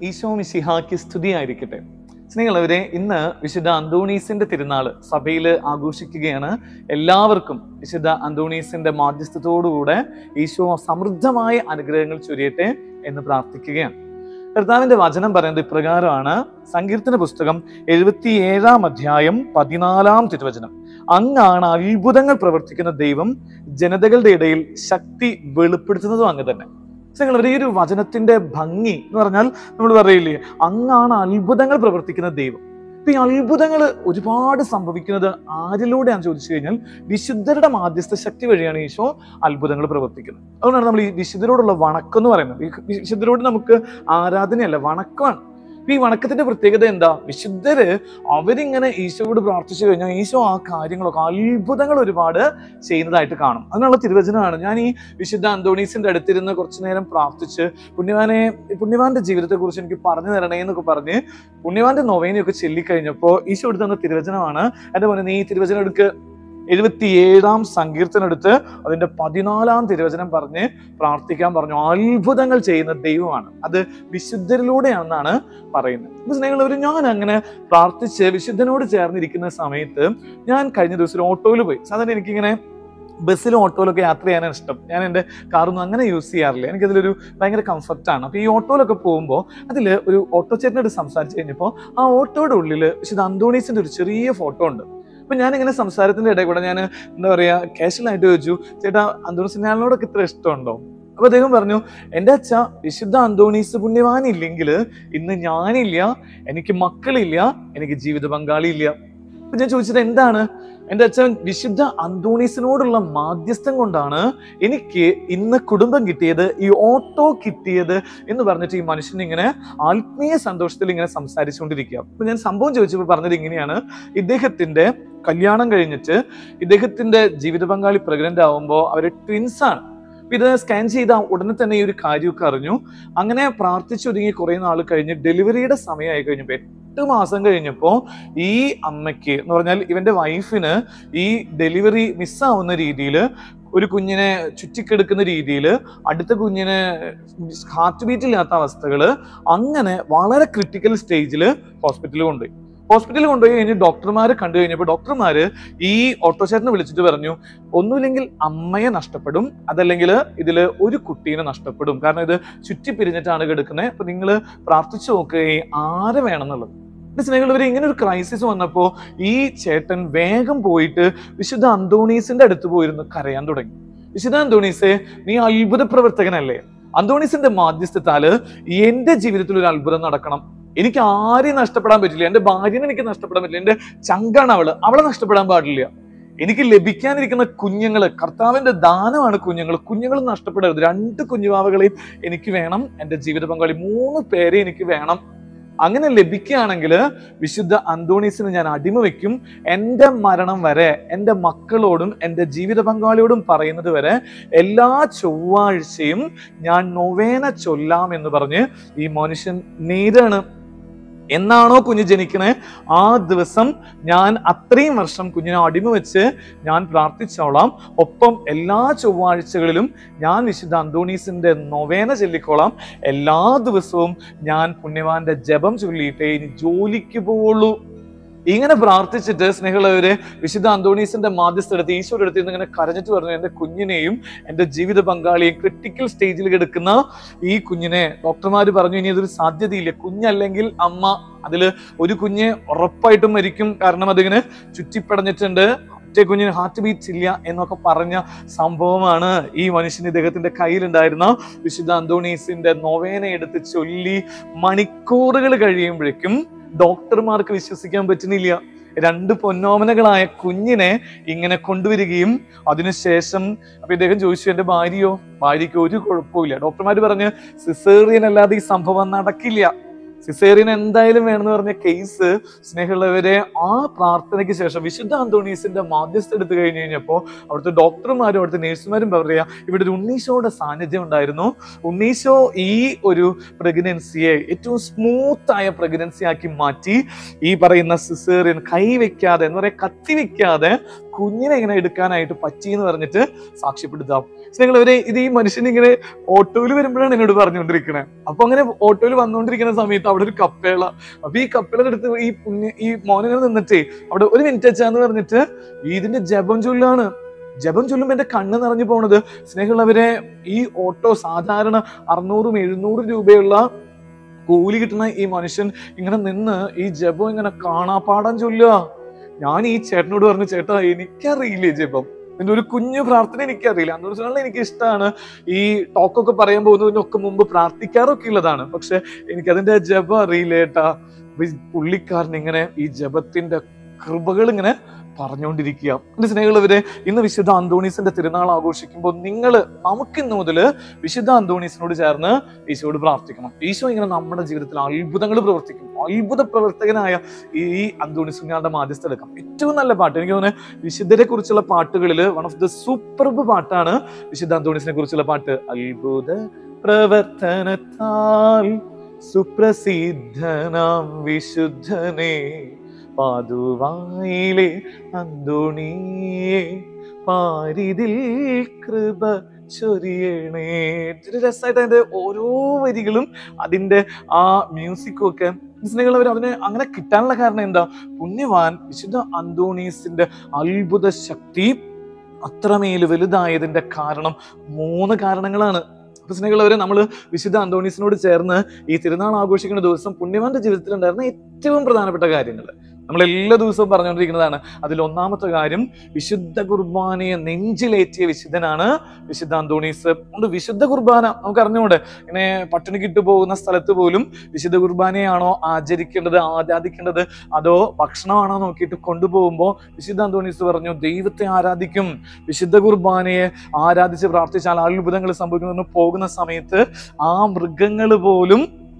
ഈശോ മിശിഹാക്ക് സ്തുതിയായിരിക്കട്ടെ സ്നേഹമുള്ളവരെ ഇന്ന് വിശുദ്ധ അന്തോണീസിന്റെ തിരുനാൾ സഭയിൽ ആഘോഷിക്കുകയാണ് എല്ലാവർക്കും വിശുദ്ധ അന്തോണീസിന്റെ മാധ്യസ്ഥത്തോടുകൂടെ ഈശോ സമൃദ്ധമായ അനുഗ്രഹങ്ങൾ ചൊരിയട്ടെ എന്ന് പ്രാർത്ഥിക്കുകയാണ് കർത്താവിന്റെ വചനം പറയുന്നത് ഇപ്രകാരമാണ് സങ്കീർത്തന പുസ്തകം എഴുപത്തിയേഴാം അധ്യായം പതിനാലാം തിരുവചനം അങ്ങാണ് അത്ഭുതങ്ങൾ പ്രവർത്തിക്കുന്ന ദൈവം ജനതകളുടെ ഇടയിൽ ശക്തി വെളിപ്പെടുത്തുന്നതും അങ്ങ് തന്നെ നിങ്ങൾ ഈ ഒരു വചനത്തിന്റെ ഭംഗി എന്ന് പറഞ്ഞാൽ നമ്മൾ പറയില്ലേ അങ്ങാണ് അത്ഭുതങ്ങൾ പ്രവർത്തിക്കുന്ന ദൈവം ഇപ്പൊ ഈ അത്ഭുതങ്ങൾ ഒരുപാട് സംഭവിക്കുന്നത് ആരിലൂടെയാന്ന് ചോദിച്ചു കഴിഞ്ഞാൽ വിശുദ്ധരുടെ മാധ്യസ്ഥ ശക്തി വഴിയാണ് ഈശോ അത്ഭുതങ്ങൾ പ്രവർത്തിക്കുന്നത് അതുകൊണ്ടാണ് നമ്മൾ ഈ വിശുദ്ധരോടുള്ള വണക്കം എന്ന് പറയുന്നത് ഈ വിശുദ്ധരോട് നമുക്ക് ആരാധനയല്ല വണക്കമാണ് അപ്പൊ ഈ വണക്കത്തിന്റെ പ്രത്യേകത എന്താ വിശുദ്ധര് അവരിങ്ങനെ ഈശോയോട് പ്രാർത്ഥിച്ചു കഴിഞ്ഞാൽ ഈശോ ആ കാര്യങ്ങളൊക്കെ അത്ഭുതങ്ങൾ ഒരുപാട് ചെയ്യുന്നതായിട്ട് കാണും അതിനുള്ള തിരുവചനമാണ് ഞാൻ ഈ വിശുദ്ധ അന്തോണീസിന്റെ അടുത്തിരുന്ന് കുറച്ചു നേരം പ്രാർത്ഥിച്ച് പുണ്യവാനെ പുണ്യവാന്റെ ജീവിതത്തെ കുറിച്ച് എനിക്ക് പറഞ്ഞു തരണേ എന്നൊക്കെ പറഞ്ഞ് പുണ്യവാന്റെ നൊവേനയൊക്കെ ചൊല്ലിക്കഴിഞ്ഞപ്പോൾ ഈശോ എടുത്ത് തന്ന തിരുവചനമാണ് എന്റെ പോലെ നീ ഈ തിരുവചനം എടുക്ക് എഴുപത്തിയേഴാം സങ്കീർത്തനം എടുത്ത് അതിന്റെ പതിനാലാം തിരുവചനം പറഞ്ഞ് പ്രാർത്ഥിക്കാൻ പറഞ്ഞു അത്ഭുതങ്ങൾ ചെയ്യുന്ന ദൈവമാണ് അത് വിശുദ്ധരിലൂടെയാണെന്നാണ് പറയുന്നത് അപ്പൊ സ്നേഹമുള്ളവർ ഞാൻ അങ്ങനെ പ്രാർത്ഥിച്ച് വിശുദ്ധനോട് ചേർന്നിരിക്കുന്ന സമയത്ത് ഞാൻ കഴിഞ്ഞ ദിവസം ഒരു ഓട്ടോയിൽ പോയി സാധാരണ എനിക്കിങ്ങനെ ബസ്സിലും ഓട്ടോയിലൊക്കെ യാത്ര ചെയ്യാനാണ് ഇഷ്ടം ഞാൻ എൻ്റെ കാറൊന്നും അങ്ങനെ യൂസ് ചെയ്യാറില്ല എനിക്കതിലൊരു ഭയങ്കര കംഫർട്ടാണ് അപ്പോൾ ഈ ഓട്ടോയിലൊക്കെ പോകുമ്പോൾ അതിൽ ഒരു ഓട്ടോ ചേട്ടനോട് സംസാരിച്ച് കഴിഞ്ഞപ്പോൾ ആ ഓട്ടോയുടെ ഉള്ളിൽ വിശുദ്ധ അന്തോണീസിന്റെ ഒരു ചെറിയ ഫോട്ടോ ഉണ്ട് അപ്പൊ ഞാനിങ്ങനെ സംസാരത്തിന്റെ ഇടയിൽ കൂടെ ഞാൻ എന്താ പറയാ കാഷ്വലായിട്ട് ചോദിച്ചു ചേട്ടാ അന്തോണീസിനാളിനോടൊക്കെ ഇത്ര ഇഷ്ടമുണ്ടോ അപ്പൊ അദ്ദേഹം പറഞ്ഞു എൻ്റെ അച്ഛ വിശുദ്ധ അന്തോണീസ് പുണ്യവാനില്ലെങ്കിൽ ഇന്ന് ഞാനില്ല എനിക്ക് മക്കളില്ല എനിക്ക് ജീവിത പങ്കാളി ഇല്ല അപ്പൊ ഞാൻ ചോദിച്ചത് എന്താണ് എൻ്റെ അച്ഛൻ വിശുദ്ധ അന്തോണീസിനോടുള്ള മാധ്യസ്ഥം കൊണ്ടാണ് എനിക്ക് ഇന്ന് കുടുംബം കിട്ടിയത് ഈ ഓട്ടോ കിട്ടിയത് എന്ന് പറഞ്ഞിട്ട് ഈ മനുഷ്യൻ ഇങ്ങനെ ആത്മീയ സന്തോഷത്തിൽ ഇങ്ങനെ സംസാരിച്ചുകൊണ്ടിരിക്കുക അപ്പൊ ഞാൻ സംഭവം ചോദിച്ചപ്പോൾ പറഞ്ഞത് ഇങ്ങനെയാണ് ഇദ്ദേഹത്തിന്റെ കല്യാണം കഴിഞ്ഞിട്ട് ഇദ്ദേഹത്തിന്റെ ജീവിത പങ്കാളി പ്രഗ്നന്റ് ആവുമ്പോൾ അവർ ട്വിൻസ് ആണ് അപ്പൊ ഇത് സ്കാൻ ചെയ്ത ഉടനെ തന്നെ ഈ ഒരു കാര്യമൊക്കെ അറിഞ്ഞു അങ്ങനെ പ്രാർത്ഥിച്ചൊരുങ്ങി കുറെ നാൾ കഴിഞ്ഞ് ഡെലിവറിയുടെ സമയമായി കഴിഞ്ഞപ്പോൾ എട്ട് മാസം കഴിഞ്ഞപ്പോൾ ഈ അമ്മയ്ക്ക് എന്ന് പറഞ്ഞാൽ ഇവന്റെ വൈഫിന് ഈ ഡെലിവറി മിസ്സാവുന്ന രീതിയിൽ ഒരു കുഞ്ഞിനെ ചുറ്റിക്കെടുക്കുന്ന രീതിയിൽ അടുത്ത കുഞ്ഞിന് ഹാർട്ട് ബീറ്റ് ഇല്ലാത്ത അവസ്ഥകൾ അങ്ങനെ വളരെ ക്രിട്ടിക്കൽ സ്റ്റേജിൽ ഹോസ്പിറ്റലിൽ കൊണ്ടുപോയി ഹോസ്പിറ്റലിൽ കൊണ്ടുപോയി കഴിഞ്ഞ് ഡോക്ടർമാരെ കണ്ടു കഴിഞ്ഞപ്പോൾ ഡോക്ടർമാര് ഈ ഓട്ടോചേട്ടനെ വിളിച്ചിട്ട് പറഞ്ഞു ഒന്നുമില്ലെങ്കിൽ അമ്മയെ നഷ്ടപ്പെടും അതല്ലെങ്കിൽ ഇതിൽ ഒരു കുട്ടീനെ നഷ്ടപ്പെടും കാരണം ഇത് ചുറ്റിപ്പിരിഞ്ഞിട്ടാണ് കിടക്കുന്നത് അപ്പൊ നിങ്ങൾ പ്രാർത്ഥിച്ചു നോക്കുകയും ആരെ വേണം എന്നുള്ളത് സ്നേഹിതർ ഇങ്ങനെ ഒരു ക്രൈസിസ് വന്നപ്പോൾ ഈ ചേട്ടൻ വേഗം പോയിട്ട് വിശുദ്ധ അന്തോണീസിന്റെ അടുത്ത് പോയിരുന്നു കരയാൻ തുടങ്ങി വിശുദ്ധ അന്തോണീസെ നീ അത്ഭുത പ്രവർത്തകനല്ലേ അന്തോണീസിന്റെ മാധ്യസ്ഥത്താല് എന്റെ ജീവിതത്തിൽ ഒരു അത്ഭുതം നടക്കണം എനിക്ക് ആരെയും നഷ്ടപ്പെടാൻ പറ്റില്ല എന്റെ ഭാര്യനെ എനിക്ക് നഷ്ടപ്പെടാൻ പറ്റില്ല എന്റെ ചങ്കാണ് അവള് അവളെ നഷ്ടപ്പെടാൻ പാടില്ല എനിക്ക് ലഭിക്കാനിരിക്കുന്ന കുഞ്ഞുങ്ങള് കർത്താവിന്റെ ദാനമാണ് കുഞ്ഞുങ്ങൾ കുഞ്ഞുങ്ങൾ നഷ്ടപ്പെടരുത് രണ്ട് കുഞ്ഞുവാവകളെയും എനിക്ക് വേണം എന്റെ ജീവിത പങ്കാളി മൂന്ന് പേരെ എനിക്ക് വേണം അങ്ങനെ ലഭിക്കുകയാണെങ്കിൽ വിശുദ്ധ അന്തോണീസിന് ഞാൻ അടിമ വെക്കും എൻ്റെ മരണം വരെ എൻ്റെ മക്കളോടും എൻ്റെ ജീവിത പങ്കാളിയോടും പറയുന്നത് വരെ എല്ലാ ചൊവ്വാഴ്ചയും ഞാൻ നൊവേന ചൊല്ലാം എന്ന് പറഞ്ഞ് ഈ മനുഷ്യൻ നേരാണ് എന്നാണോ കുഞ്ഞ് ജനിക്കണേ ആ ദിവസം ഞാൻ അത്രയും വർഷം കുഞ്ഞിനെ അടിമ വെച്ച് ഞാൻ പ്രാർത്ഥിച്ചോളാം ഒപ്പം എല്ലാ ചൊവ്വാഴ്ചകളിലും ഞാൻ വിശുദ്ധ അന്തോണീസിന്റെ നൊവേന ചൊല്ലിക്കോളാം എല്ലാ ദിവസവും ഞാൻ പുണ്യവാന്റെ ജപം ചൊല്ലിയിട്ടേ ഇനി ജോലിക്ക് പോവുള്ളൂ ഇങ്ങനെ പ്രാർത്ഥിച്ചിട്ട് സ്നേഹമുള്ളവര് വിശുദ്ധ അന്തോണീസിന്റെ മാധ്യസ്ഥടുത്ത് ഈശോയുടെ അടുത്ത് നിന്ന് ഇങ്ങനെ കരഞ്ഞിട്ട് പറഞ്ഞു എന്റെ കുഞ്ഞിനെയും എന്റെ ജീവിത പങ്കാളിയെയും ക്രിട്ടിക്കൽ സ്റ്റേജിൽ കിടക്കുന്ന ഈ കുഞ്ഞിനെ ഡോക്ടർമാർ പറഞ്ഞു ഇനി അതൊരു സാധ്യതയില്ല കുഞ്ഞല്ലെങ്കിൽ അമ്മ അതില് ഒരു കുഞ്ഞ് ഉറപ്പായിട്ടും മരിക്കും കാരണം അതിങ്ങനെ ചുറ്റിപ്പടഞ്ഞിട്ടുണ്ട് ഒറ്റ കുഞ്ഞിന് ഹാർട്ട് ബീറ്റ്സ് ഇല്ല എന്നൊക്കെ പറഞ്ഞ സംഭവമാണ് ഈ മനുഷ്യൻ ഇദ്ദേഹത്തിന്റെ കയ്യിലുണ്ടായിരുന്ന വിശുദ്ധ അന്തോണീസിന്റെ നൊവേന എടുത്ത് ചൊല്ലി മണിക്കൂറുകൾ കഴിയുമ്പോഴേക്കും ഡോക്ടർമാർക്ക് വിശ്വസിക്കാൻ പറ്റുന്നില്ല രണ്ട് പൊന്നോമനകളായ കുഞ്ഞിനെ ഇങ്ങനെ കൊണ്ടുവരികയും അതിനുശേഷം അപ്പൊ ഇദ്ദേഹം ചോദിച്ചു എന്റെ ഭാര്യയോ ഭാര്യയ്ക്ക് ഒരു കുഴപ്പമില്ല ഡോക്ടർമാർ പറഞ്ഞ് സിസേറിയൻ അല്ലാതെ ഈ സംഭവം നടക്കില്ല സിസേറിയൻ എന്തായാലും വേണമെന്ന് പറഞ്ഞ കേസ് സ്നേഹമുള്ളവരെ ആ പ്രാർത്ഥനയ്ക്ക് ശേഷം വിശുദ്ധ അന്തോണീസിന്റെ മാധ്യസ്ഥ എടുത്തു കഴിഞ്ഞു കഴിഞ്ഞപ്പോൾ അവിടുത്തെ ഡോക്ടർമാരും അവിടുത്തെ നഴ്സുമാരും പറയാ ഇവിടെ ഒരു ഉണ്ണീശോയുടെ സാന്നിധ്യം ഉണ്ടായിരുന്നു ഉണ്ണീശോ ഈ ഒരു പ്രഗ്നൻസിയെ ഏറ്റവും സ്മൂത്ത് ആയ പ്രഗ്നൻസി ആക്കി മാറ്റി ഈ പറയുന്ന സിസേറിയൻ കൈവയ്ക്കാതെ എന്ന് പറയാ കത്തി വെക്കാതെ കുഞ്ഞിനെ ഇങ്ങനെ എടുക്കാനായിട്ട് പറ്റി എന്ന് പറഞ്ഞിട്ട് സാക്ഷ്യപ്പെടുത്താം സ്നേഹങ്ങൾ ഇവരെ ഇത് ഈ മനുഷ്യൻ ഇങ്ങനെ ഓട്ടോയിൽ വരുമ്പോഴാണ് എന്നോട് പറഞ്ഞുകൊണ്ടിരിക്കണേ അപ്പൊ അങ്ങനെ ഓട്ടോയിൽ വന്നുകൊണ്ടിരിക്കുന്ന സമയത്ത് അവിടെ ഒരു കപ്പേള അപ്പൊ ഈ കപ്പേളയുടെ അടുത്ത് ഈ പുണ്യ ഈ മോനിങ്ങനെ നിന്നിട്ടേ അവിടെ ഒരു മിനിറ്റ് വെച്ചാന്ന് പറഞ്ഞിട്ട് ഇതിന്റെ ജപം ചൊല്ലാണ് ജപം ചൊല്ലുമ്പോ എന്റെ കണ്ണ് നിറഞ്ഞു പോണത് സ്നേഹമുള്ളവരെ ഈ ഓട്ടോ സാധാരണ അറുന്നൂറും എഴുന്നൂറും രൂപയുള്ള കൂലി കിട്ടുന്ന ഈ മനുഷ്യൻ ഇങ്ങനെ നിന്ന് ഈ ജപം ഇങ്ങനെ കാണാപ്പാടാൻ ചൊല്ലുക ഞാൻ ഈ ചേട്ടനോട് പറഞ്ഞു ചേട്ടാ എനിക്കറിയില്ലേ ജപം എന്റെ ഒരു കുഞ്ഞു പ്രാർത്ഥന എനിക്കറിയില്ല അന്ന് വെച്ചാൽ എനിക്ക് ഇഷ്ടമാണ് ഈ ടോക്കൊക്കെ പറയാൻ പോകുന്നതിനൊക്കെ മുമ്പ് പ്രാർത്ഥിക്കാറൊക്കെ ഉള്ളതാണ് പക്ഷെ എനിക്ക് അതിന്റെ ജപം അറിയില്ല ഏട്ടാ അപ്പൊ ഈ പുള്ളിക്കാരൻ ഇങ്ങനെ ഈ ജപത്തിന്റെ കൃപകൾ ഇങ്ങനെ പറഞ്ഞുകൊണ്ടിരിക്കുക എന്റെ സ്നേഹമുള്ളവരെ ഇന്ന് വിശുദ്ധ അന്തോണീസിന്റെ തിരുനാൾ ആഘോഷിക്കുമ്പോൾ നിങ്ങൾ നമുക്ക് ഇന്ന് മുതൽ വിശുദ്ധ അന്തോണീസിനോട് ചേർന്ന് ഈശോയോട് പ്രാർത്ഥിക്കണം ഈശോ ഇങ്ങനെ നമ്മുടെ ജീവിതത്തിൽ അത്ഭുതങ്ങൾ പ്രവർത്തിക്കും അത്ഭുത പ്രവർത്തകനായ ഈ അന്തോണീസുങ്ങളുടെ മാധ്യസ്ഥ എടുക്കാം ഏറ്റവും നല്ല പാട്ട് എനിക്ക് തോന്നുന്നത് വിശുദ്ധരെ കുറിച്ചുള്ള പാട്ടുകളിൽ വൺ ഓഫ് ദ സൂപ്പർബ് പാട്ടാണ് വിശുദ്ധ അന്തോണീസിനെ കുറിച്ചുള്ള പാട്ട് അത്ഭുത പ്രവർത്തനത്താൽ സുപ്രസിദ്ധനാം വിശുദ്ധനെ പാതുവായിലെ അന്തോണിയെ പാരിതിൽ കൃപ ചൊരിയണേ ഒരു രസമായിട്ട് അതിന്റെ ഓരോ വരികളും അതിന്റെ ആ മ്യൂസിക്കും ഒക്കെ സ്നേഹമുള്ളവർ അവന് അങ്ങനെ കിട്ടാനുള്ള കാരണം എന്താ പുണ്യവാൻ വിശുദ്ധ അന്തോണീസിന്റെ അത്ഭുത ശക്തി അത്രമേൽ വലുതായതിന്റെ കാരണം മൂന്ന് കാരണങ്ങളാണ് അപ്പൊ സ്നേഹമുള്ളവരെ നമ്മൾ വിശുദ്ധ അന്തോണീസിനോട് ചേർന്ന് ഈ തിരുനാൾ ആഘോഷിക്കുന്ന ദിവസം പുണ്യവാന്റെ ജീവിതത്തിൽ ഉണ്ടായിരുന്ന ഏറ്റവും പ്രധാനപ്പെട്ട കാര്യങ്ങൾ നമ്മൾ എല്ലാ ദിവസവും പറഞ്ഞുകൊണ്ടിരിക്കുന്നതാണ് അതിൽ ഒന്നാമത്തെ കാര്യം വിശുദ്ധ കുർബാനയെ നെഞ്ചിലേറ്റിയ വിശുദ്ധനാണ് വിശുദ്ധ അന്തോണീസ് അതുകൊണ്ട് വിശുദ്ധ കുർബാന നമുക്ക് അറിഞ്ഞുകൂടെ ഇങ്ങനെ പട്ടിണി കിട്ടു പോകുന്ന സ്ഥലത്ത് പോലും വിശുദ്ധ കുർബാനയാണോ ആചരിക്കേണ്ടത് ആരാധിക്കേണ്ടത് അതോ ഭക്ഷണമാണോ നോക്കിയിട്ട് കൊണ്ടുപോകുമ്പോൾ വിശുദ്ധ അന്തോണീസ് പറഞ്ഞു ദൈവത്തെ ആരാധിക്കും വിശുദ്ധ കുർബാനയെ ആരാധിച്ച് പ്രാർത്ഥിച്ചാൽ അത്ഭുതങ്ങൾ സംഭവിക്കുന്നു പോകുന്ന സമയത്ത് ആ മൃഗങ്ങൾ പോലും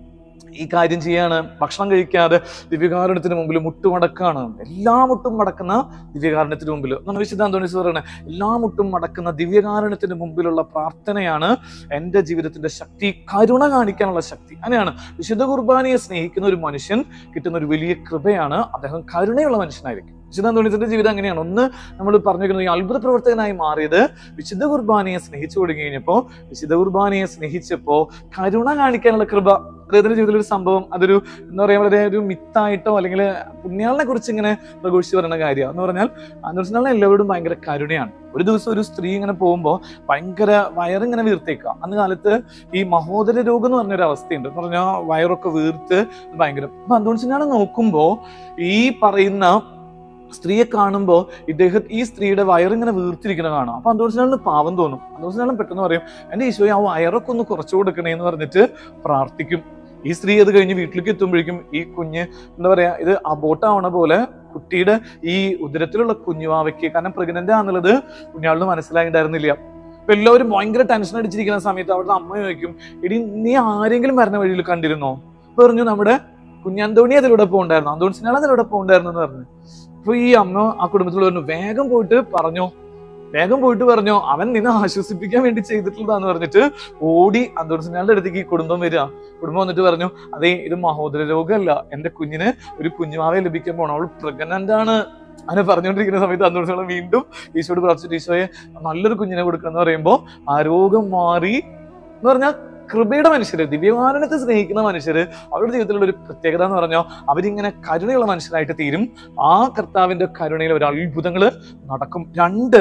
ഈ കാര്യം ചെയ്യാണ് ഭക്ഷണം കഴിക്കാതെ ദിവ്യകാരുണ്യത്തിന് മുമ്പിൽ മുട്ടുമടക്കാണ് എല്ലാ മുട്ടും മടക്കുന്ന ദിവ്യകാരുണ്യത്തിന് മുമ്പിൽ എന്നാണ് വിശുദ്ധ അന്തോണീസ് പറയുന്നത് എല്ലാ മുട്ടും മടക്കുന്ന ദിവ്യകാരുണ്യത്തിന് മുമ്പിലുള്ള പ്രാർത്ഥനയാണ് എൻ്റെ ജീവിതത്തിന്റെ ശക്തി കരുണ കാണിക്കാനുള്ള ശക്തി അങ്ങനെയാണ് വിശുദ്ധ കുർബാനയെ സ്നേഹിക്കുന്ന ഒരു മനുഷ്യൻ കിട്ടുന്ന ഒരു വലിയ കൃപയാണ് അദ്ദേഹം കരുണയുള്ള മനുഷ്യനായിരിക്കും വിശുദ്ധ അന്തോണീസിന്റെ ജീവിതം അങ്ങനെയാണ് ഒന്ന് നമ്മൾ പറഞ്ഞിരിക്കുന്നത് ഈ അത്ഭുത പ്രവർത്തകനായി മാറിയത് വിശുദ്ധ കുർബാനയെ സ്നേഹിച്ചു തുടങ്ങി കഴിഞ്ഞപ്പോൾ വിശുദ്ധ കുർബാനയെ സ്നേഹിച്ചപ്പോ കരുണ കാണിക്കാനുള്ള കൃപ അദ്ദേഹത്തിന്റെ ജീവിതത്തിൽ ഒരു സംഭവം അതൊരു എന്താ പറയാ വളരെ ഒരു മിത്തായിട്ടോ അല്ലെങ്കിൽ പുണ്യാളിനെ കുറിച്ച് ഇങ്ങനെ പ്രഘോഷിച്ച് പറയുന്ന കാര്യമാണ് എന്ന് പറഞ്ഞാൽ അന്തോണിസിനാളിനെ എല്ലാവരോടും ഭയങ്കര കരുണയാണ് ഒരു ദിവസം ഒരു സ്ത്രീ ഇങ്ങനെ പോകുമ്പോൾ ഭയങ്കര വയറിങ്ങനെ വീർത്തേക്കുക അന്ന് കാലത്ത് ഈ മഹോദര രോഗം എന്ന് പറഞ്ഞൊരു അവസ്ഥയുണ്ട് എന്ന് പറഞ്ഞാൽ വയറൊക്കെ വീർത്ത് ഭയങ്കര അപ്പൊ അന്തോണിസിനാളെ നോക്കുമ്പോൾ ഈ പറയുന്ന സ്ത്രീയെ കാണുമ്പോൾ ഇദ്ദേഹം ഈ സ്ത്രീയുടെ വയറിങ്ങനെ വീർത്തിരിക്കുന്ന കാണാം അപ്പൊ അന്തോണിസിനാളിന് പാവം തോന്നും അന്തോണിസിനാളും പെട്ടെന്ന് പറയും എന്റെ ഈശോയെ ആ വയറൊക്കെ ഒന്ന് കുറച്ചു കൊടുക്കണേ എന്ന് പറഞ്ഞിട്ട് പ്രാർത്ഥിക്കും ഈ സ്ത്രീ അത് കഴിഞ്ഞ് വീട്ടിലേക്ക് എത്തുമ്പോഴേക്കും ഈ കുഞ്ഞ് എന്താ പറയാ ഇത് അബോട്ടാവണ പോലെ കുട്ടിയുടെ ഈ ഉദരത്തിലുള്ള കുഞ്ഞുവാവയ്ക്ക് കാരണം പ്രഗ്നന്റ് ആണെന്നുള്ളത് കുഞ്ഞാളിന് മനസ്സിലായിട്ടുണ്ടായിരുന്നില്ല അപ്പൊ എല്ലാവരും ഭയങ്കര ടെൻഷൻ അടിച്ചിരിക്കുന്ന സമയത്ത് അവിടുത്തെ അമ്മ ചോദിക്കും എടി നീ ആരെങ്കിലും മരണ വഴിയിൽ കണ്ടിരുന്നോ പറഞ്ഞു നമ്മുടെ കുഞ്ഞന്തോണി അതിലൂടെ പോകണ്ടായിരുന്നു അന്തോണിസിനാൾ അതിലൂടെ പോകണ്ടായിരുന്നു എന്ന് പറഞ്ഞു അപ്പൊ ഈ അമ്മ ആ കുടുംബത്തിൽ പറഞ്ഞു വേഗം പോയിട്ട് പറഞ്ഞോ വേഗം പോയിട്ട് പറഞ്ഞോ അവൻ നിന്നെ ആശ്വസിപ്പിക്കാൻ വേണ്ടി ചെയ്തിട്ടുള്ളതാന്ന് പറഞ്ഞിട്ട് ഓടി അന്തോണിസിനാളുടെ അടുത്തേക്ക് ഈ കുടുംബം വരിക കുടുംബം വന്നിട്ട് പറഞ്ഞു അതെ ഇത് മഹോദര രോഗമല്ല എന്റെ കുഞ്ഞിന് ഒരു കുഞ്ഞുമാവെ ലഭിക്കാൻ പോണം അവൾ പ്രഗ്നന്റ് ആണ് അങ്ങനെ പറഞ്ഞുകൊണ്ടിരിക്കുന്ന സമയത്ത് അന്തോണിസിനാൾ വീണ്ടും ഈശോട് പ്രാർത്ഥിച്ചിട്ട് ഈശോയെ നല്ലൊരു കുഞ്ഞിനെ കൊടുക്കണം എന്ന് പറയുമ്പോൾ ആ രോഗം മാറി എന്ന് പറഞ്ഞാൽ കൃപയുടെ മനുഷ്യര് ദിവ്യകാരണത്തെ സ്നേഹിക്കുന്ന മനുഷ്യര് അവരുടെ ജീവിതത്തിലുള്ള ഒരു പ്രത്യേകത എന്ന് പറഞ്ഞാൽ അവരിങ്ങനെ കരുണയുള്ള മനുഷ്യരായിട്ട് തീരും ആ കർത്താവിന്റെ കരുണയിൽ ഒരു അത്ഭുതങ്ങള് നടക്കും രണ്ട്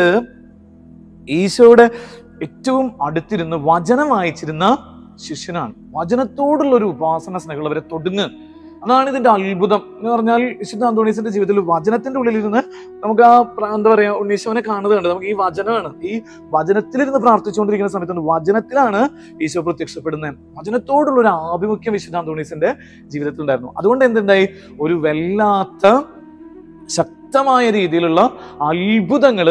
ഈശോയുടെ ഏറ്റവും അടുത്തിരുന്ന് വചനം വായിച്ചിരുന്ന ശിഷ്യനാണ് വചനത്തോടുള്ള ഒരു ഉപാസന സ്നേഹങ്ങൾ അവരെ തൊടുങ്ങ് അതാണ് ഇതിന്റെ അത്ഭുതം എന്ന് പറഞ്ഞാൽ വിശുദ്ധ അന്തോണീസിന്റെ ജീവിതത്തിൽ വചനത്തിന്റെ ഉള്ളിലിരുന്ന് നമുക്ക് ആ പ്ര- എന്താ പറയാ ഉണ്ണീശോനെ കാണുന്നുണ്ട് നമുക്ക് ഈ വചനമാണ് ഈ വചനത്തിലിരുന്ന് പ്രാർത്ഥിച്ചുകൊണ്ടിരിക്കുന്ന സമയത്ത് വചനത്തിലാണ് ഈശോ പ്രത്യക്ഷപ്പെടുന്നത് വചനത്തോടുള്ള ഒരു ആഭിമുഖ്യം വിശുദ്ധ അന്തോണീസിന്റെ ജീവിതത്തിൽ ഉണ്ടായിരുന്നു അതുകൊണ്ട് എന്തുണ്ടായി ഒരു വല്ലാത്ത ശക്തമായ രീതിയിലുള്ള അത്ഭുതങ്ങള്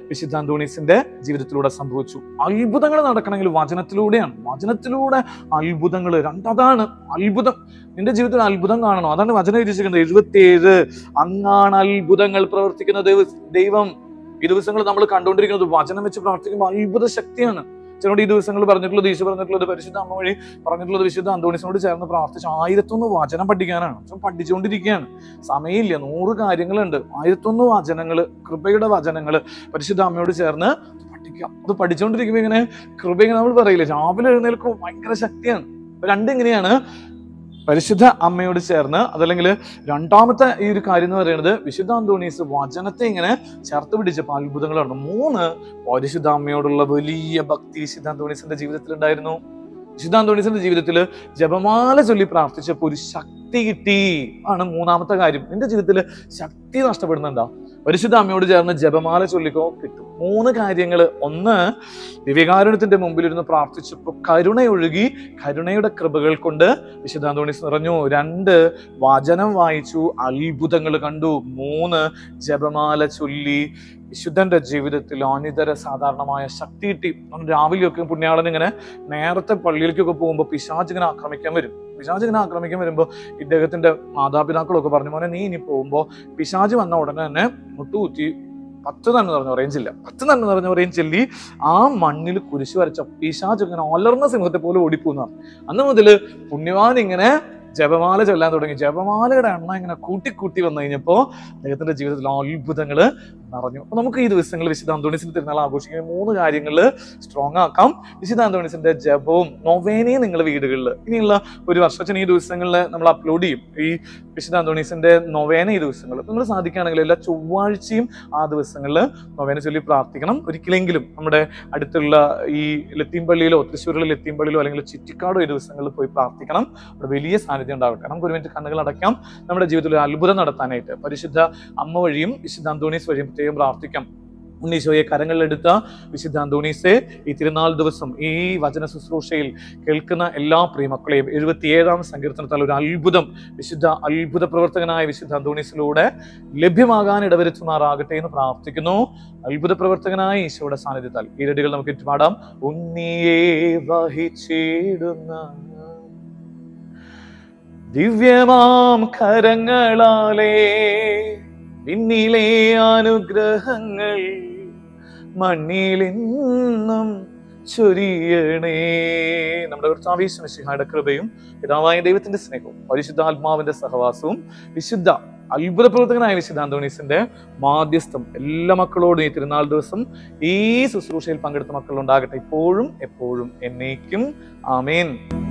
വിശുദ്ധ അന്തോണീസിന്റെ ജീവിതത്തിലൂടെ സംഭവിച്ചു അത്ഭുതങ്ങൾ നടക്കണമെങ്കിൽ വചനത്തിലൂടെയാണ് വചനത്തിലൂടെ അത്ഭുതങ്ങൾ രണ്ടതാണ് അത്ഭുതം നിന്റെ ജീവിതത്തിൽ അത്ഭുതം കാണണം അതാണ് വചനം എഴുതിയിരിക്കുന്നത് എഴുപത്തിയേഴ് അങ്ങാണ് അത്ഭുതങ്ങൾ പ്രവർത്തിക്കുന്ന ദൈവ ദൈവം ഈ ദിവസങ്ങൾ നമ്മൾ കണ്ടുകൊണ്ടിരിക്കുന്നത് വചനം വെച്ച് പ്രാർത്ഥിക്കുമ്പോൾ അത്ഭുത ശക്തിയാണ് ചിലരോട് ഈ ദിവസങ്ങൾ പറഞ്ഞിട്ടുള്ളത് ഈശോ പറഞ്ഞിട്ടുള്ളത് പരിശുദ്ധ അമ്മ വഴി പറഞ്ഞിട്ടുള്ളത് വിശുദ്ധ അന്തോണിസിനോട് ചേർന്ന് പ്രാർത്ഥിച്ച് ആയിരത്തൊന്ന് വചനം പഠിക്കാനാണ് പക്ഷെ പഠിച്ചുകൊണ്ടിരിക്കുകയാണ് സമയമില്ല നൂറ് കാര്യങ്ങളുണ്ട് ആയിരത്തൊന്ന് വചനങ്ങൾ കൃപയുടെ വചനങ്ങൾ പരിശുദ്ധ അമ്മയോട് ചേർന്ന് പഠിക്കാം അത് പഠിച്ചുകൊണ്ടിരിക്കുമ്പോൾ ഇങ്ങനെ കൃപ ഇങ്ങനെ നമ്മൾ പറയില്ലേ രാവിലെ എഴുന്നേൽക്കും ഭയങ്കര ശക്തിയാണ് അപ്പൊ രണ്ടും ഇങ്ങനെയാണ് പരിശുദ്ധ അമ്മയോട് ചേർന്ന് അതല്ലെങ്കിൽ രണ്ടാമത്തെ ഈ ഒരു കാര്യം എന്ന് പറയുന്നത് വിശുദ്ധ അന്തോണീസ് വചനത്തെ ഇങ്ങനെ ചേർത്ത് പിടിച്ചപ്പോൾ അത്ഭുതങ്ങൾ നടന്നു മൂന്ന് പരിശുദ്ധ അമ്മയോടുള്ള വലിയ ഭക്തി വിശുദ്ധ അന്തോണീസിന്റെ ജീവിതത്തിൽ ഉണ്ടായിരുന്നു വിശുദ്ധ അന്തോണീസിന്റെ ജീവിതത്തിൽ ജപമാല ചൊല്ലി പ്രാർത്ഥിച്ചപ്പോൾ ഒരു ശക്തി കിട്ടി ആണ് മൂന്നാമത്തെ കാര്യം നിന്റെ ജീവിതത്തിൽ ശക്തി നഷ്ടപ്പെടുന്നുണ്ടോ പരിശുദ്ധ അമ്മയോട് ചേർന്ന് ജപമാല ചൊല്ലിക്കോ കിട്ടും മൂന്ന് കാര്യങ്ങൾ ഒന്ന് വിവേകാരുണ്യത്തിന്റെ മുമ്പിലിരുന്ന് പ്രാർത്ഥിച്ചപ്പോൾ കരുണയൊഴുകി കരുണയുടെ കൃപകൾ കൊണ്ട് വിശുദ്ധ അന്തോണീസ് നിറഞ്ഞു രണ്ട് വചനം വായിച്ചു അത്ഭുതങ്ങൾ കണ്ടു മൂന്ന് ജപമാല ചൊല്ലി വിശുദ്ധന്റെ ജീവിതത്തിൽ അനിതര സാധാരണമായ ശക്തി കിട്ടി നമ്മൾ രാവിലെയൊക്കെ പുണ്യാളൻ ഇങ്ങനെ നേരത്തെ പള്ളിയിലേക്കൊക്കെ പോകുമ്പോൾ പിശാച് ഇങ്ങനെ ആക്രമിക്കാൻ വരും പിശാച് ഇങ്ങനെ ആക്രമിക്കാൻ വരുമ്പോൾ ഇദ്ദേഹത്തിന്റെ മാതാപിതാക്കളൊക്കെ പറഞ്ഞു മോനെ നീ ഇനി പോകുമ്പോൾ പിശാച് വന്ന ഉടനെ തന്നെ മുട്ടുകുത്തി പത്ത് തന്നെ നിറഞ്ഞ പറയും ചെല്ലുക പത്ത് തന്നെ നിറഞ്ഞ പറയും ചെല്ലി ആ മണ്ണിൽ കുരിശ് വരച്ച പിശാച് ഇങ്ങനെ ഒലർന്ന സിംഹത്തെ പോലെ ഓടിപ്പോകുന്ന അന്ന് മുതൽ പുണ്യവാൻ ഇങ്ങനെ ജപമാല ചൊല്ലാൻ തുടങ്ങി ജപമാലയുടെ എണ്ണ ഇങ്ങനെ കൂട്ടി കൂട്ടി വന്നു കഴിഞ്ഞപ്പോ അദ്ദേഹത്തിന്റെ ജീവിതത്തിൽ അത്ഭുതങ്ങള് നിറഞ്ഞു അപ്പൊ നമുക്ക് ഈ ദിവസങ്ങൾ വിശുദ്ധ അന്തോണിസിന്റെ തിരുനാൾ ആഘോഷിക്കുന്ന മൂന്ന് കാര്യങ്ങളിൽ സ്ട്രോങ് ആക്കാം വിശുദ്ധ അന്തോണിസിന്റെ ജപവും നൊവേനയും നിങ്ങളുടെ വീടുകളിൽ ഇനിയുള്ള ഒരു വർഷത്തിന് ഈ ദിവസങ്ങളിൽ നമ്മൾ അപ്ലോഡ് ചെയ്യും ഈ വിശുദ്ധ അന്തോണീസിന്റെ നൊവേന ഈ ദിവസങ്ങളിൽ നിങ്ങൾ സാധിക്കുകയാണെങ്കിൽ എല്ലാ ചൊവ്വാഴ്ചയും ആ ദിവസങ്ങളിൽ നൊവേന ചൊല്ലി പ്രാർത്ഥിക്കണം ഒരിക്കലെങ്കിലും നമ്മുടെ അടുത്തുള്ള ഈ ലത്തീംപള്ളിയിലോ തൃശ്ശൂരിലെ ലത്തീംപള്ളിയിലോ അല്ലെങ്കിൽ ചുറ്റിക്കാടോ ഈ ദിവസങ്ങളിൽ പോയി പ്രാർത്ഥിക്കണം അവിടെ വലിയ സാന്നിധ്യം ഉണ്ടാവട്ടെ നമുക്ക് ഒരു മിനിറ്റ് കണ്ണുകൾ അടയ്ക്കാം നമ്മുടെ ജീവിതത്തിൽ ഒരു അത്ഭുതം നടത്താനായിട്ട് പരിശുദ്ധ അമ്മ വഴിയും വിശുദ്ധ അന്തോണീസ് വഴിയും പ്രത്യേകം പ്രാർത്ഥിക്കാം ഉണ്ണീശോയെ കരങ്ങളിലെടുത്ത വിശുദ്ധ അന്തോണീസെ ഈ തിരുനാൾ ദിവസം ഈ വചന ശുശ്രൂഷയിൽ കേൾക്കുന്ന എല്ലാ പ്രിയമക്കളെയും എഴുപത്തിയേഴാം സങ്കീർത്തനത്താൽ ഒരു അത്ഭുതം വിശുദ്ധ അത്ഭുത പ്രവർത്തകനായ വിശുദ്ധ അന്തോണീസിലൂടെ ലഭ്യമാകാൻ ഇടവരുത്തുമാറാകട്ടെ എന്ന് പ്രാർത്ഥിക്കുന്നു അത്ഭുത പ്രവർത്തകനായ ഈശോയുടെ സാന്നിധ്യത്താൽ ഈരടികൾ നമുക്ക് ഏറ്റുപാടാം ഉണ്ണിയെ വഹിച്ചിടുന്ന ദിവ്യമാം കരങ്ങളാലേ വിണ്ണിലെ അനുഗ്രഹങ്ങൾ മണ്ണിലെന്നും ചൊരിയണേ നമ്മുടെ കർത്താവീശ്വരയുടെ കൃപയും പിതാവായ ദൈവത്തിന്റെ സ്നേഹവും പരിശുദ്ധാത്മാവിന്റെ സഹവാസവും വിശുദ്ധ അത്ഭുത പ്രവർത്തകനായ വിശുദ്ധ അന്തോണീസിന്റെ മാധ്യസ്ഥം എല്ലാ മക്കളോടും ഈ തിരുനാൾ ദിവസം ഈ ശുശ്രൂഷയിൽ പങ്കെടുത്ത മക്കളുണ്ടാകട്ടെ ഇപ്പോഴും എപ്പോഴും എന്നേക്കും ആമേൻ